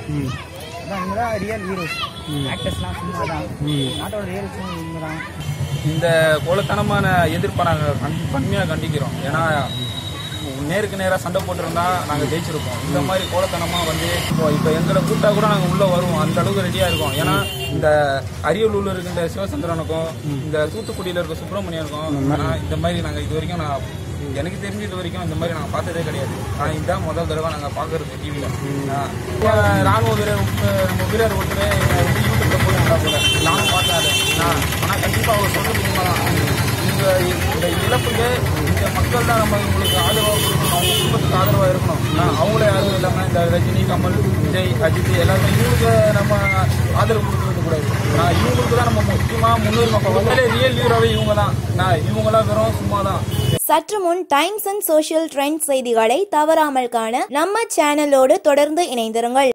ம் அதான் இவங்க தான் ரியல் ஹீரோஸ் ஆக்டர்ஸ்லாம் சும்மா தான் நாட்டோட ரியல் இவங்க தான் இந்த கோலத்தனமான எதிர்ப்பை நாங்கள் கண் கண்மையாக கண்டிக்கிறோம் ஏன்னா நேருக்கு நேராக சண்டை போட்டிருந்தா நாங்கள் ஜெயிச்சிருப்போம் இந்த மாதிரி கோலத்தனமாக வந்து இப்போ இப்போ எங்களை கூட்டா கூட நாங்கள் உள்ளே வருவோம் அந்த அளவுக்கு ரெடியாக இருக்கோம் ஏன்னா இந்த அரியலூரில் இருக்கின்ற சிவசந்திரனுக்கும் இந்த தூத்துக்குடியில் இருக்க சுப்பிரமணியனுக்கும் நான் இந்த மாதிரி நாங்கள் இது வரைக்கும் நான் எனக்கு தெரிஞ்ச இது வரைக்கும் இந்த மாதிரி நாங்கள் பார்த்ததே கிடையாது ஆனால் இதுதான் முதல் தடவை நாங்கள் பார்க்கறது டிவியில் ராணுவ வீரர் உப்பு- நம்ம வீரர் ஒருத்தர் எங்களை வந்து யூடியூப்ல போயிருந்தா போல நானும் பார்த்தேன் ஆனால் கண்டிப்பாக அவர் சொல்றது உண்மைதான் இந்த இந்த இழப்புக்கு இந்த மக்கள் தான் நம்ம இவங்களுக்கு ஆதரவாக கொடுக்கணும் அவங்க குடும்பத்துக்கு ஆதரவாக இருக்கணும் நான் அவங்கள யாரும் இல்லாமல் இந்த ரஜினி கமல் விஜய் அஜித் எல்லாருமே இவங்களுக்கு நம்ம ஆதரவு கொடுக்கறது கூடாது நான் இவங்களுக்கு தான் நம்ம முக்கியமாக முன்னுரிமை கொடுக்கறதே ரியல் ஹீரோவே இவங்க தான் நான் இவங்களாம் வெறும் சும்மா தான் சற்று முன் டைம்ஸ் அண்ட் சோஷியல் ட்ரெண்ட் செய்திகளை தவறாமல் காண நம்ம சேனலோடு தொடர்ந்து இணைந்திருங்கள்